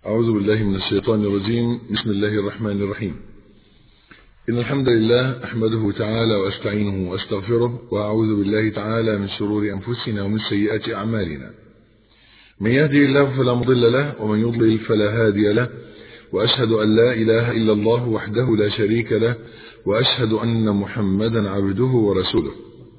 أعوذ بالله من الشيطان الرجيم بسم الله الرحمن الرحيم إن الحمد لله أحمده تعالى وأستعينه وأستغفره وأعوذ بالله تعالى من شرور أنفسنا ومن سيئات أعمالنا من يهدي الله فلا مضل له ومن يضلل فلا هادي له وأشهد أن لا إله إلا الله وحده لا شريك له وأشهد أن محمدا عبده ورسوله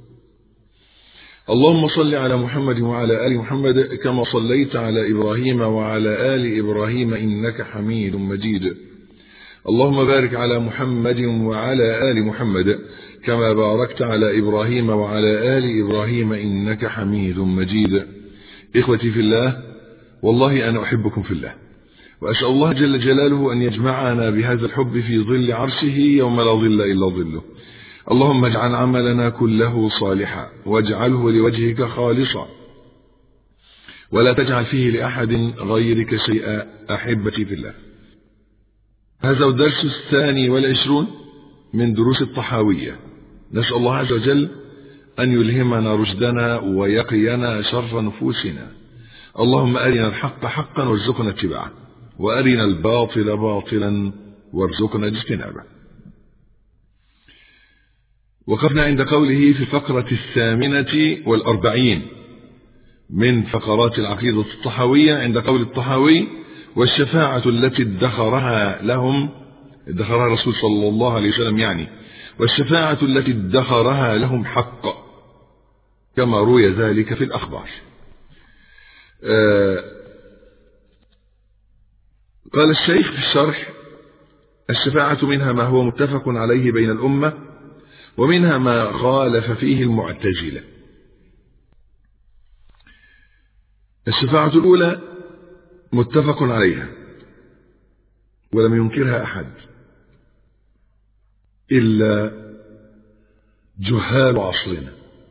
اللهم صل على محمد وعلى آل محمد كما صليت على إبراهيم وعلى آل إبراهيم إنك حميد مجيد اللهم بارك على محمد وعلى آل محمد كما باركت على إبراهيم وعلى آل إبراهيم إنك حميد مجيد إخوتي في الله والله أنا أحبكم في الله وأسأل الله جل جلاله أن يجمعنا بهذا الحب في ظل عرشه يوم لا ظل إلا ظله اللهم اجعل عملنا كله صالحا واجعله لوجهك خالصا ولا تجعل فيه لأحد غيرك شيئا أحبتي في الله هذا الدرس الثاني والعشرون من دروس الطحاوية نسأل الله عز وجل أن يلهمنا رشدنا ويقينا شر نفوسنا اللهم أرنا الحق حقا وارزقنا اتباعه وأرنا الباطل باطلا وارزقنا اجتنابه وقفنا عند قوله في الفقرة الثامنة والأربعين من فقرات العقيدة الطحاوية عند قول الطحاوي والشفاعة التي ادخرها لهم ادخرها الرسول صلى الله عليه وسلم يعني والشفاعة التي ادخرها لهم حق كما روي ذلك في الأخبار آه قال الشيخ في الشرح الشفاعة منها ما هو متفق عليه بين الأمة ومنها ما خالف فيه المعتزلة الشفاعة الأولى متفق عليها ولم ينكرها أحد إلا جهال عصرنا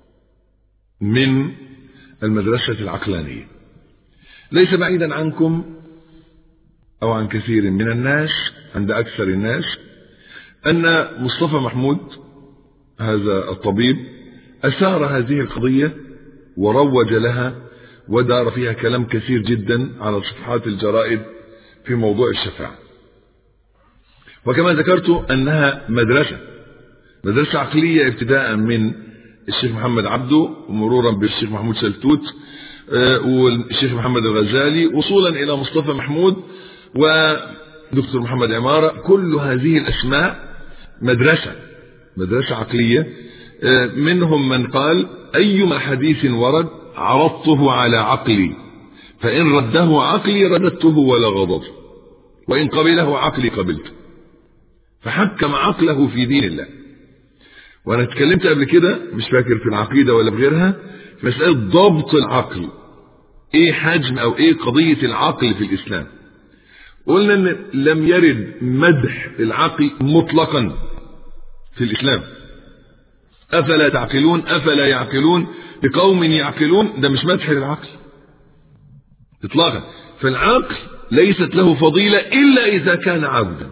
من المدرسة العقلانية ليس بعيدا عنكم أو عن كثير من الناس عند أكثر الناس أن مصطفى محمود هذا الطبيب أثار هذه القضية وروج لها ودار فيها كلام كثير جدا على صفحات الجرائد في موضوع الشفاعة وكما ذكرت أنها مدرسة مدرسة عقلية ابتداء من الشيخ محمد عبده ومرورا بالشيخ محمود سلتوت والشيخ محمد الغزالي وصولا إلى مصطفى محمود ودكتور محمد عمارة كل هذه الأسماء مدرسة مدرسة عقلية منهم من قال أيما حديث ورد عرضته على عقلي فإن رده عقلي رددته ولا غضب وإن قبله عقلي قبلته فحكم عقله في دين الله وأنا اتكلمت قبل كده مش فاكر في العقيدة ولا بغيرها في مسألة ضبط العقل ايه حجم او ايه قضية العقل في الاسلام قلنا ان لم يرد مدح العقل مطلقا في الإسلام أفلا تعقلون أفلا يعقلون بقوم يعقلون ده مش مدح للعقل إطلاقا فالعقل ليست له فضيلة إلا إذا كان عبدا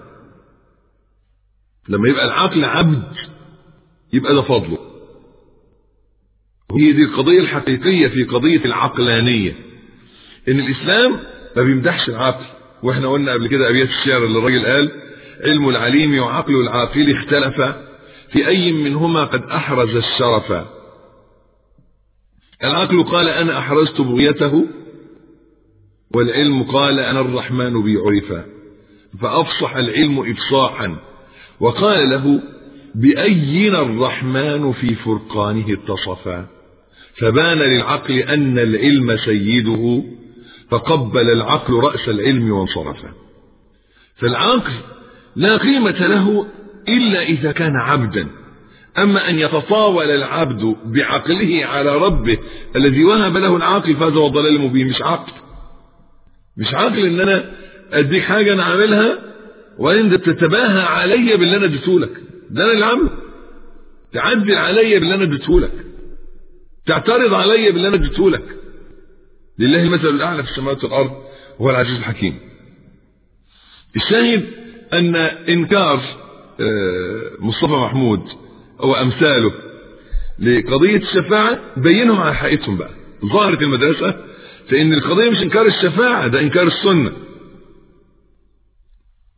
لما يبقى العقل عبد يبقى ده فضله وهي دي القضية الحقيقية في قضية العقلانية إن الإسلام ما بيمدحش العقل واحنا قلنا قبل كده أبيات الشعر اللي الراجل قال علم العليم وعقل العاقل اختلفا في أي منهما قد أحرز الشرف العقل قال أنا أحرزت بغيته والعلم قال أنا الرحمن بي عرفا فأفصح العلم إفصاحا وقال له بأينا الرحمن في فرقانه اتصفا فبان للعقل أن العلم سيده فقبل العقل رأس العلم وانصرفا فالعقل لا قيمة له إلا إذا كان عبدا أما أن يتطاول العبد بعقله على ربه الذي وهب له العقل فهذا هو الضلال المبين مش عقل مش عقل ان انا اديك حاجة انا عاملها وانت تتباهى علي باللي انا اديته لك ده انا اللي عامله تعدل علي باللي انا اديته لك تعترض علي باللي انا اديته لك لله المثل الاعلى في السماوات والارض وهو العزيز الحكيم الشاهد ان انكار مصطفى محمود او امثاله لقضية الشفاعة بينهم على حقيقتهم بقى ظهرت المدرسة فإن القضية مش إنكار الشفاعة ده إنكار السنة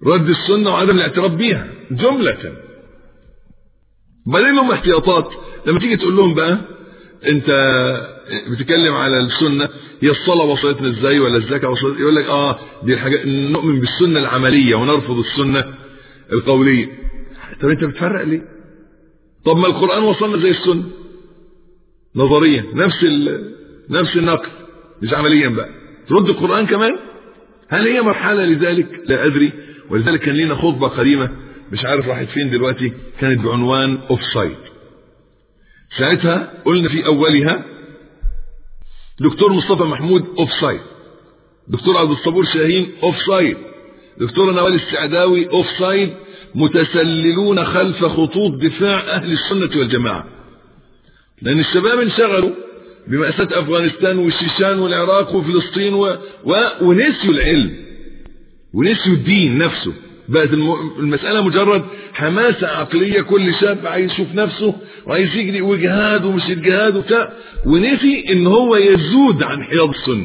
رد السنة وعدم الاعتراف بيها جملة بعدين لهم احتياطات لما تيجي تقول لهم بقى انت بتتكلم على السنة هي الصلاة وصلتنا ازاي ولا الزكاة وصلت يقول لك اه دي الحاجات نؤمن بالسنة العملية ونرفض السنة القولية طب انت بتفرق ليه طب ما القرآن وصلنا زي السنة نظريا نفس نفس النقل مش عمليا بقى ترد القرآن كمان هل هي مرحلة لذلك لا أدري ولذلك كان لنا خطبة قريمة مش عارف راحت فين دلوقتي كانت بعنوان اوف سايد ساعتها قلنا في أولها دكتور مصطفى محمود اوف سايد دكتور عبد الصبور شاهين اوف سايد دكتور نوال السعداوي اوف سايد متسللون خلف خطوط دفاع أهل السنة والجماعة لأن الشباب انشغلوا بمأساة أفغانستان والشيشان والعراق وفلسطين و... و... ونسيوا العلم ونسيوا الدين نفسه بقت المسألة مجرد حماسة عقلية كل شاب عايز يشوف نفسه وعايز يجري وجهاد ومش الجهاد وبتاع ونسي ان هو يزود عن حياض السنة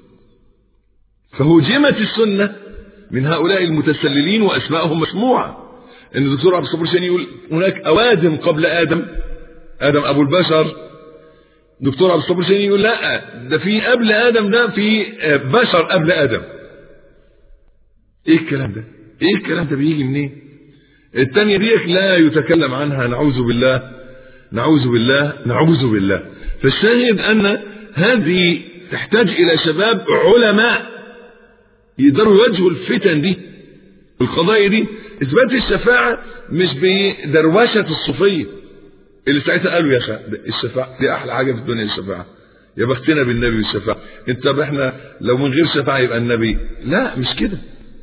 فهجمت السنة من هؤلاء المتسللين واسمائهم مسموعة ان الدكتور عبد الصبور شاني يقول هناك اوادم قبل ادم ادم ابو البشر دكتور عبد الصبور شاني يقول لا ده في قبل ادم ده في بشر قبل ادم ايه الكلام ده ايه الكلام ده بيجي منين التانية ديك لا يتكلم عنها نعوذ بالله نعوذ بالله نعوذ بالله فالشاهد ان هذه تحتاج الى شباب علماء يقدروا يواجهوا الفتن دي القضايا دي اثبات الشفاعة مش بدروشة الصوفية اللي ساعتها قالوا يا اخي الشفاعة دي احلى حاجة في الدنيا الشفاعة يا بختنا بالنبي بالشفاعة انت احنا لو من غير شفاعة يبقى النبي لا مش كده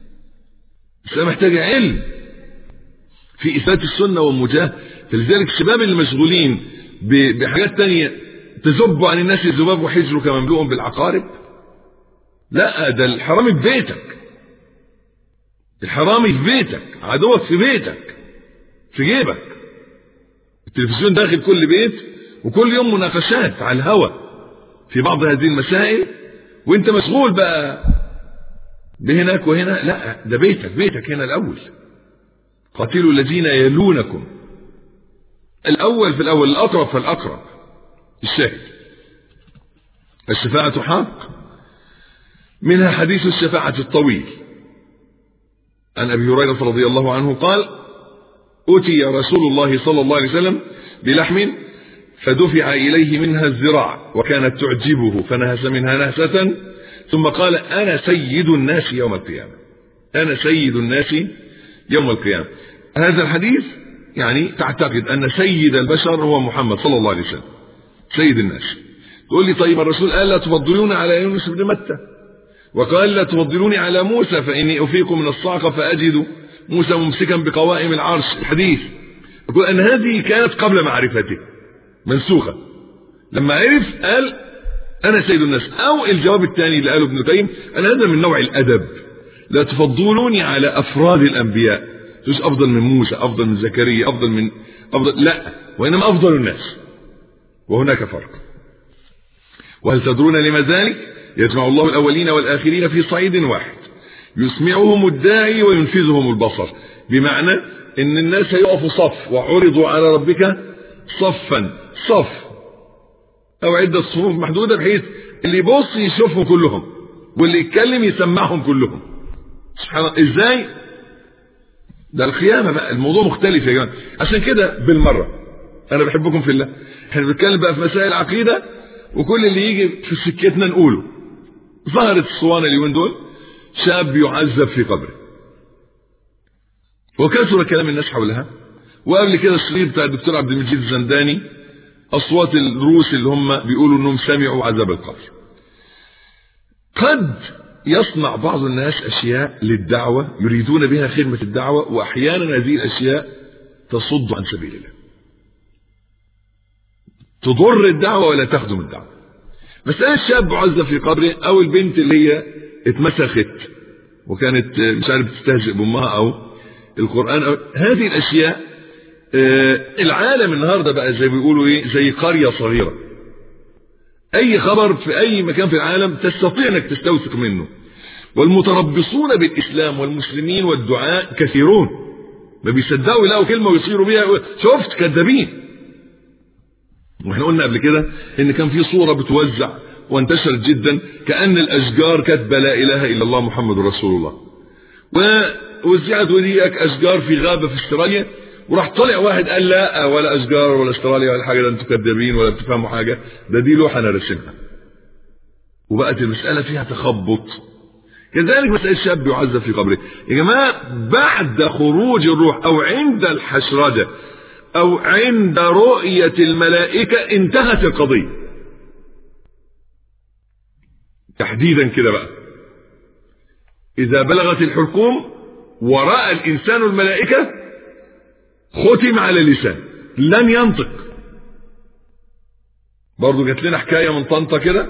بس محتاج علم في اثبات السنة والمجاهدة فلذلك الشباب اللي مشغولين بحاجات تانية تذب عن الناس الذباب وحجرك مملوء بالعقارب لا ده الحرامي في بيتك الحرامي في بيتك عدوك في بيتك في جيبك التلفزيون داخل كل بيت وكل يوم مناقشات على الهوى في بعض هذه المسائل وانت مشغول بقى بهناك وهنا لا ده بيتك بيتك هنا الاول قاتلوا الذين يلونكم الاول في الاول الاقرب فالاقرب الشاهد الشفاعة حق منها حديث الشفاعة الطويل عن أبي هريرة رضي الله عنه قال أتي رسول الله صلى الله عليه وسلم بلحم فدفع إليه منها الذراع وكانت تعجبه فنهس منها نهسة ثم قال أنا سيد الناس يوم القيامة أنا سيد الناس يوم القيامة هذا الحديث يعني تعتقد أن سيد البشر هو محمد صلى الله عليه وسلم سيد الناس تقول لي طيب الرسول قال لا تفضلون على يونس بن متى وقال لا تفضلوني على موسى فإني أفيق من الصعقة فأجد موسى ممسكا بقوائم العرش الحديث يقول أن هذه كانت قبل معرفته منسوخة لما عرف قال أنا سيد الناس أو الجواب الثاني اللي قاله ابن القيم أن هذا من نوع الأدب لا تفضلوني على أفراد الأنبياء مش أفضل من موسى أفضل من زكريا أفضل من أفضل لا وإنما أفضل الناس وهناك فرق وهل تدرون لما ذلك يجمع الله الأولين والآخرين في صعيد واحد يسمعهم الداعي وينفذهم البصر بمعنى ان الناس يقفوا صف وعرضوا على ربك صفا صف او عدة صفوف محدودة بحيث اللي يبص يشوفهم كلهم واللي يتكلم يسمعهم كلهم سبحان الله ازاي ده القيامة بقى الموضوع مختلف يا جماعة عشان كده بالمرة انا بحبكم في الله احنا بنتكلم بقى في مسائل عقيدة وكل اللي يجي في سكتنا نقوله ظهرت الصوانة اليومين دول شاب يعذب في قبره وكثر كلام الناس حولها وقبل كده الشريط بتاع الدكتور عبد المجيد الزنداني اصوات الروس اللي هم بيقولوا انهم سمعوا عذاب القبر قد يصنع بعض الناس اشياء للدعوه يريدون بها خدمه الدعوه واحيانا هذه الاشياء تصد عن سبيل الله تضر الدعوه ولا تخدم الدعوه مسألة الشاب عزة في قبره أو البنت اللي هي اتمسخت وكانت مش عارف تستهزئ بأمها أو القرآن أو هذه الأشياء العالم النهاردة بقى زي بيقولوا إيه زي قرية صغيرة أي خبر في أي مكان في العالم تستطيع أنك تستوثق منه والمتربصون بالإسلام والمسلمين والدعاء كثيرون ما بيصدقوا يلاقوا كلمة ويصيروا بيها شفت كذابين واحنا قلنا قبل كده ان كان في صورة بتوزع وانتشرت جدا كأن الأشجار كاتبة لا إله إلا الله محمد رسول الله ووزعت وديك أشجار في غابة في استراليا وراح طلع واحد قال لا ولا أشجار ولا استراليا ولا حاجة ده انتوا كذابين ولا بتفهموا حاجة ده دي لوحة أنا رسمها وبقت المسألة فيها تخبط كذلك مسألة الشاب يعذب في قبره يا جماعة بعد خروج الروح أو عند الحشرجة أو عند رؤية الملائكة انتهت القضية تحديدا كده بقى إذا بلغت الحلقوم ورأى الإنسان الملائكة ختم على اللسان لن ينطق برضه جات لنا حكاية من طنطا كده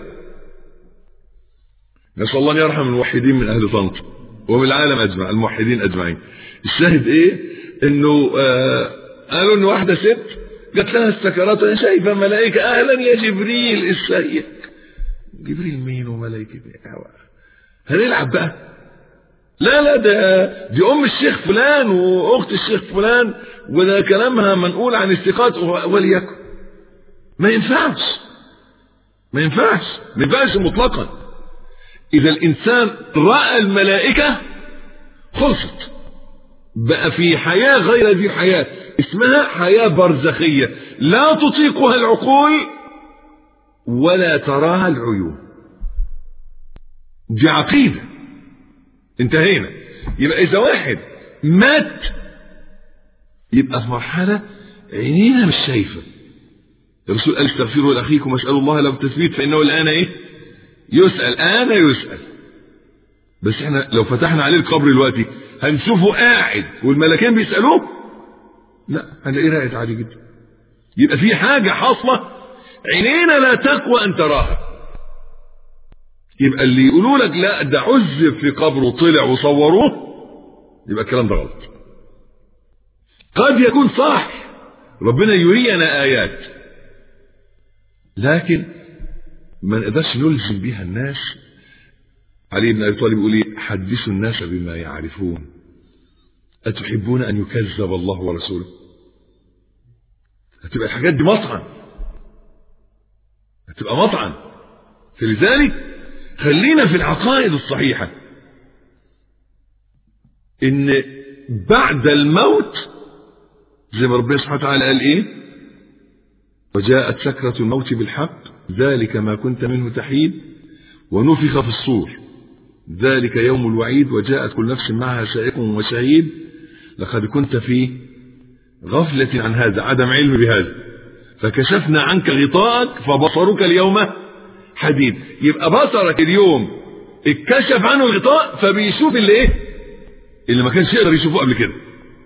نسأل الله أن يرحم الموحدين من أهل طنطا ومن العالم أجمع الموحدين أجمعين الشاهد إيه إنه آه قالوا إن واحدة ست جات لها السكرات وهي شايفة ملائكة أهلا يا جبريل ازيك جبريل مين وملائكة هنلعب بقى لا لا ده دي ام الشيخ فلان واخت الشيخ فلان وده كلامها منقول عن الثقات وليكن ما ينفعش ما ينفعش ما ينفعش مطلقا اذا الانسان راى الملائكه خلصت بقى في حياه غير ذي حياه اسمها حياه برزخيه لا تطيقها العقول ولا تراها العيون دي عقيده انتهينا يبقى اذا واحد مات يبقى في مرحله عينينا مش شايفه الرسول قال استغفروا لاخيكم واسالوا الله له التثبيت فانه الان ايه يسال انا يسال بس احنا لو فتحنا عليه القبر دلوقتي هنشوفه قاعد والملكين بيسالوه لا هنلاقيه قاعد عادي جدا يبقى في حاجه حاصله عينينا لا تقوى ان تراها يبقى اللي يقولوا لك لا ده عذب في قبره طلع وصوروه يبقى الكلام ده غلط قد يكون صح ربنا يرينا آيات لكن ما نقدرش نلزم بيها الناس علي بن ابي طالب يقول ايه حدثوا الناس بما يعرفون اتحبون ان يكذب الله ورسوله هتبقى الحاجات دي مطعن هتبقى مطعن فلذلك خلينا في العقائد الصحيحة ان بعد الموت زي ما ربنا سبحانه وتعالى قال ايه وجاءت سكرة الموت بالحق ذلك ما كنت منه تحيد ونفخ في الصور ذلك يوم الوعيد وجاءت كل نفس معها سائق وشهيد لقد كنت في غفلة عن هذا عدم علم بهذا فكشفنا عنك غطاءك فبصرك اليوم حديد يبقى بصرك اليوم اتكشف عنه الغطاء فبيشوف اللي ايه اللي ما كانش يقدر يشوفه قبل كده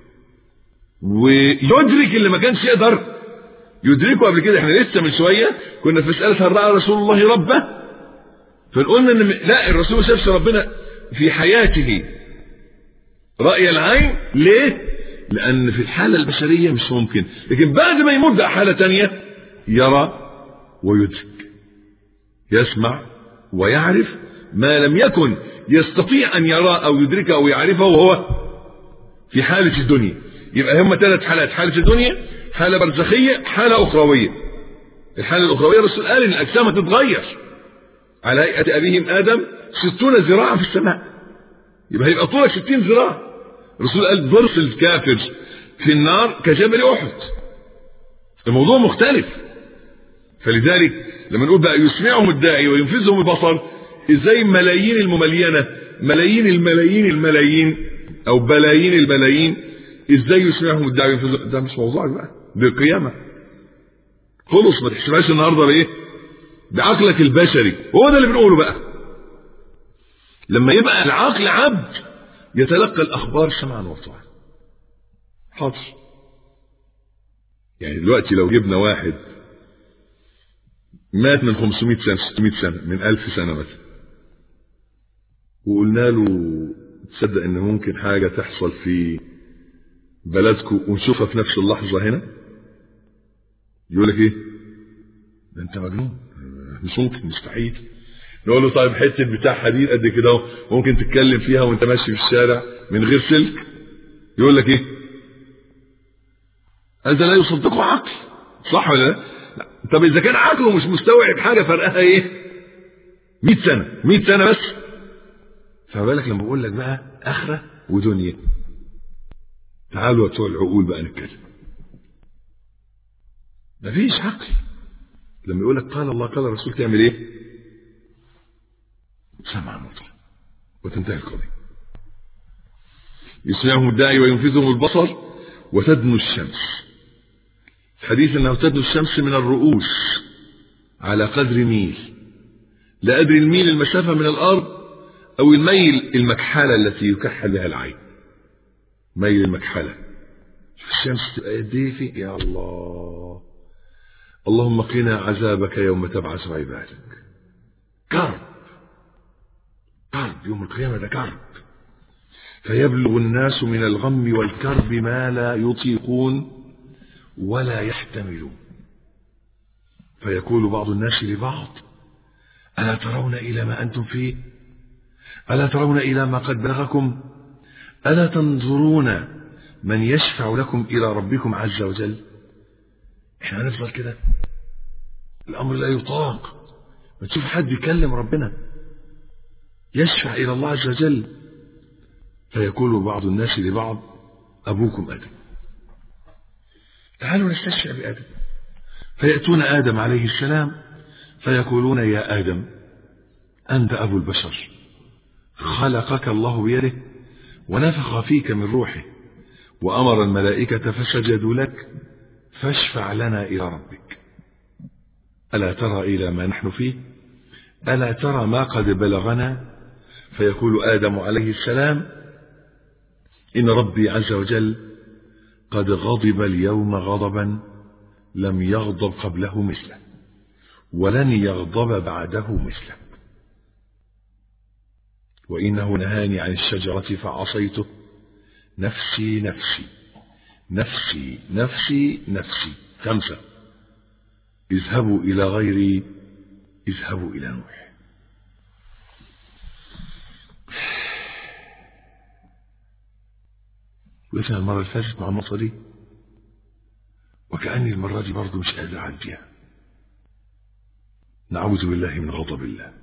ويدرك اللي ما كانش يقدر يدركه قبل كده احنا لسه من شويه كنا في مساله هل راى رسول الله ربه فقلنا ان لا الرسول ما شافش ربنا في حياته راي العين ليه لان في الحاله البشريه مش ممكن لكن بعد ما يموت بقى حاله تانية يرى ويدرك يسمع ويعرف ما لم يكن يستطيع ان يرى او يدركه او يعرفه وهو في حاله الدنيا يبقى هم ثلاث حالات حاله الدنيا حاله برزخيه حاله اخرويه الحاله الاخرويه الرسول قال ان الاجسام هتتغير على هيئه ابيهم ادم ستون ذراعا في السماء يبقى هيبقى طولك ستين ذراع الرسول قال ضرس الكافر في النار كجبل احد الموضوع مختلف فلذلك لما نقول بقى يسمعهم الداعي وينفذهم البصر ازاي ملايين المملينه ملايين الملايين الملايين او بلايين البلايين ازاي يسمعهم الداعي وينفذهم ده مش موضوعك بقى دي القيامه خلص ما تحسبهاش النهارده بايه بعقلك البشري هو ده اللي بنقوله بقى لما يبقى العقل عبد يتلقى الاخبار سمعا وطاعه حاضر يعني دلوقتي لو جبنا واحد مات من 500 سنة 600 سنة من 1000 سنة مثلا وقلنا له تصدق ان ممكن حاجة تحصل في بلدكم ونشوفها في نفس اللحظة هنا يقول لك ايه ده انت مجنون مش ممكن مستحيل نقول له طيب حته بتاع حديد قد كده اهو ممكن تتكلم فيها وانت ماشي في الشارع من غير سلك يقول لك ايه هذا لا يصدقه عقل صح ولا لا؟ لا طب اذا كان عقله مش مستوعب حاجه فرقها ايه 100 سنه 100 سنه بس فما بالك لما بقول لك بقى اخره ودنيا تعالوا بتوع العقول بقى نتكلم مفيش عقل لما يقول لك قال الله قال الرسول تعمل ايه سمع مطلق وتنتهي القضيه يسمعهم الداعي وينفذهم البصر وتدنو الشمس الحديث انه تدنو الشمس من الرؤوس على قدر ميل لا ادري الميل المسافه من الارض او الميل المكحله التي يكحل بها العين ميل المكحله الشمس تبقى قد ايه في يا الله اللهم قنا عذابك يوم تبعث عبادك كرب كرب يوم القيامه ده كرب فيبلغ الناس من الغم والكرب ما لا يطيقون ولا يحتملون فيقول بعض الناس لبعض ألا ترون إلى ما أنتم فيه ألا ترون إلى ما قد بلغكم ألا تنظرون من يشفع لكم إلى ربكم عز وجل احنا هنفضل كده الأمر لا يطاق ما تشوف حد يكلم ربنا يشفع إلى الله عز وجل فيقول بعض الناس لبعض أبوكم آدم تعالوا نستشفع بآدم فيأتون آدم عليه السلام فيقولون يا آدم أنت أبو البشر خلقك الله بيده ونفخ فيك من روحه وأمر الملائكة فسجدوا لك فاشفع لنا إلى ربك ألا ترى إلى ما نحن فيه ألا ترى ما قد بلغنا فيقول آدم عليه السلام إن ربي عز وجل قد غضب اليوم غضبا لم يغضب قبله مثله ولن يغضب بعده مثله وإنه نهاني عن الشجرة فعصيته نفسي نفسي نفسي نفسي نفسي خمسة اذهبوا إلى غيري اذهبوا إلى نوح وقفنا المرة اللي فاتت مع النقطة دي وكأني المرة دي برضه مش قادر أعديها نعوذ بالله من غضب الله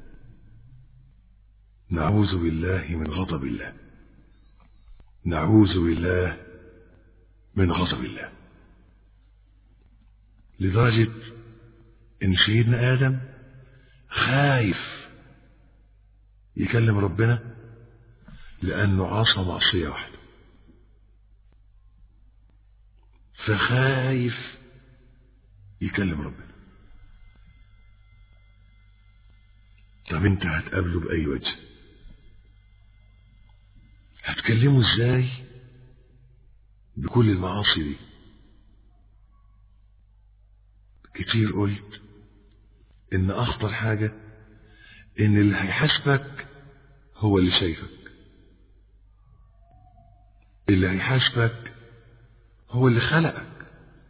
نعوذ بالله من غضب الله نعوذ بالله من غضب الله لدرجة إن سيدنا آدم خايف يكلم ربنا لأنه عصى معصية واحدة فخايف يكلم ربنا طب انت هتقابله بأي وجه هتكلمه ازاي بكل المعاصي دي كتير قلت ان اخطر حاجة ان اللي هيحاسبك هو اللي شايفك اللي هيحاسبك هو اللي خلقك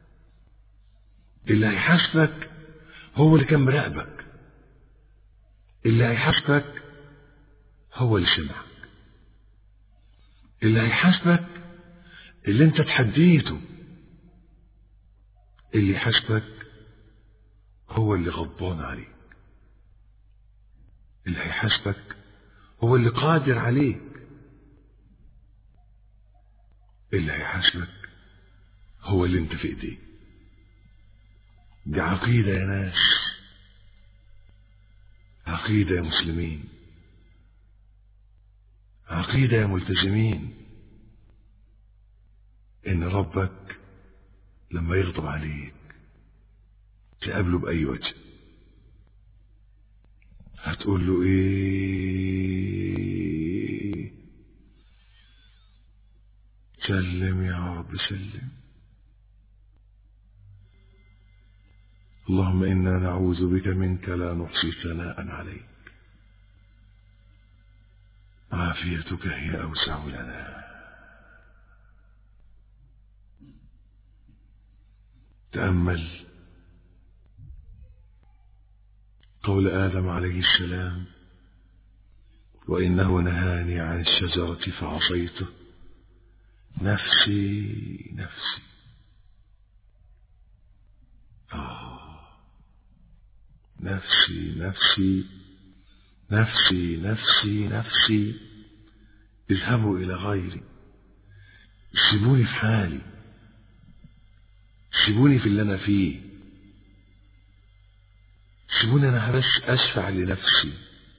اللي هيحاسبك هو اللي كان مراقبك اللي هيحاسبك هو اللي سمعك اللي هيحاسبك اللي انت تحديته اللي يحاسبك هو اللي غضبان عليك اللي هيحاسبك هو اللي قادر عليك اللي هيحاسبك هو اللي انت في ايديه دي عقيدة يا ناس عقيدة يا مسلمين عقيدة يا ملتزمين ان ربك لما يغضب عليك تقابله بأي وجه هتقول له ايه سلم يا رب سلم اللهم إنا نعوذ بك منك لا نحصي ثناء عليك عافيتك هي أوسع لنا تأمل قول آدم عليه السلام وإنه نهاني عن الشجرة فعصيته نفسي نفسي آه نفسي نفسي نفسي نفسي نفسي اذهبوا إلى غيري سيبوني في حالي سيبوني في اللي أنا فيه سيبوني أنا بس أشفع لنفسي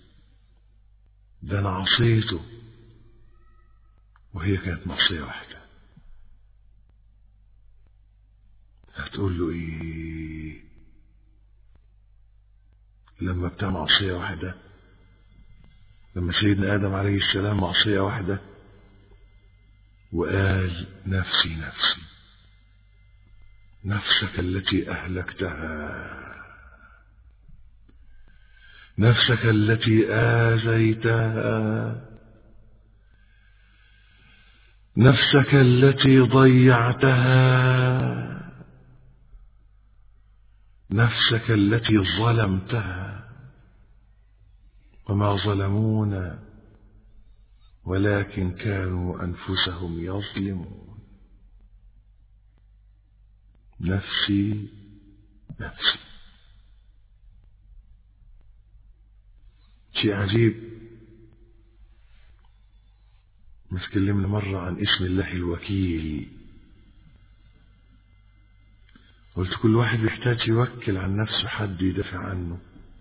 ده أنا عصيته وهي كانت معصية واحدة هتقول له إيه لما بتاع معصية واحدة لما سيدنا آدم عليه السلام معصية واحدة وقال نفسي نفسي نفسك التي أهلكتها نفسك التي آذيتها نفسك التي ضيعتها نفسك التي ظلمتها وما ظلمونا ولكن كانوا أنفسهم يظلمون نفسي نفسي شيء عجيب مش تكلمنا مرة عن اسم الله الوكيل قلت كل واحد بيحتاج يوكل عن نفسه حد يدافع عنه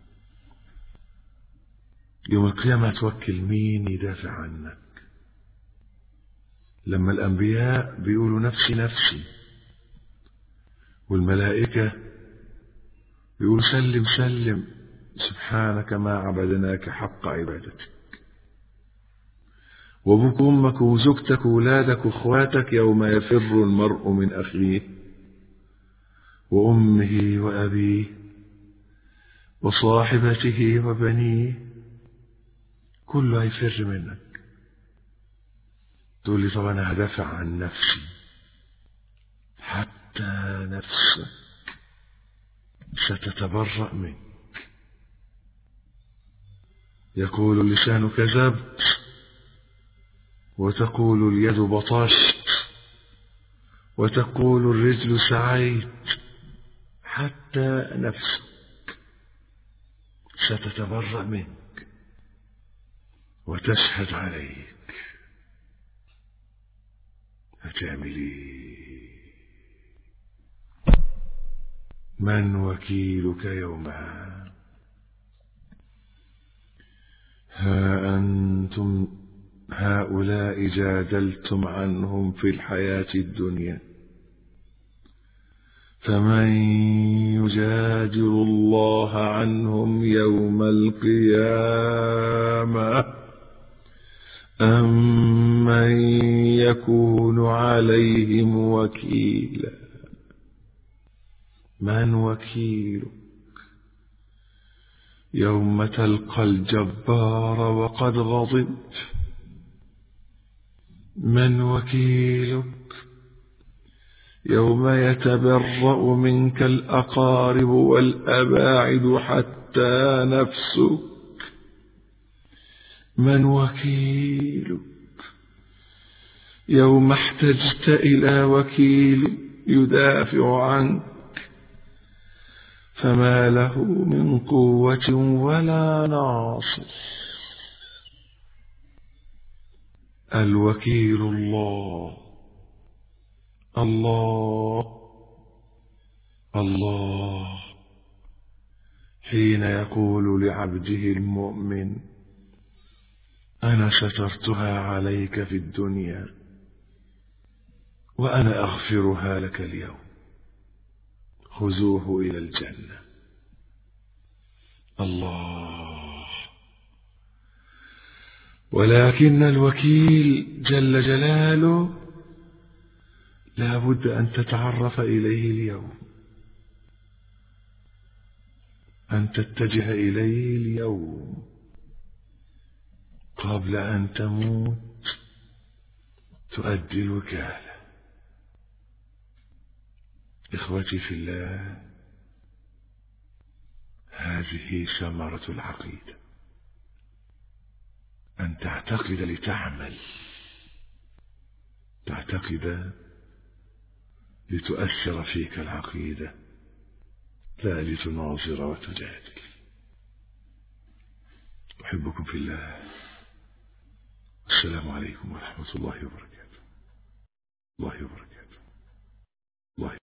يوم القيامة توكل مين يدافع عنك لما الأنبياء بيقولوا نفسي نفسي والملائكة بيقولوا سلم سلم سبحانك ما عبدناك حق عبادتك وابوك وامك وزوجتك وولادك واخواتك يوم يفر المرء من اخيه وامه وابيه وصاحبته وبنيه كله هيفر منك تقول لي طب انا هدافع عن نفسي حتى نفسك ستتبرأ منك يقول اللسان كذبت وتقول اليد بطشت وتقول الرجل سعيت حتى نفسك ستتبرأ منك وتشهد عليك هتعمل ايه من وكيلك يومها ها أنتم هؤلاء جادلتم عنهم في الحياة الدنيا فمن يجادل الله عنهم يوم القيامة أم من يكون عليهم وكيلا من وكيلك يوم تلقى الجبار وقد غضبت من وكيلك يوم يتبرأ منك الأقارب والأباعد حتى نفسك من وكيلك يوم احتجت إلى وكيل يدافع عنك فما له من قوة ولا ناصر الوكيل الله الله الله حين يقول لعبده المؤمن أنا سترتها عليك في الدنيا وأنا أغفرها لك اليوم خذوه إلى الجنة الله ولكن الوكيل جل جلاله لا بد أن تتعرف إليه اليوم أن تتجه إليه اليوم قبل أن تموت تؤدي الوكالة إخوتي في الله هذه ثمرة العقيدة أن تعتقد لتعمل تعتقد لتؤثر فيك العقيدة لا لتناظر وتجادل أحبكم في الله السلام عليكم ورحمة الله وبركاته الله وبركاته الله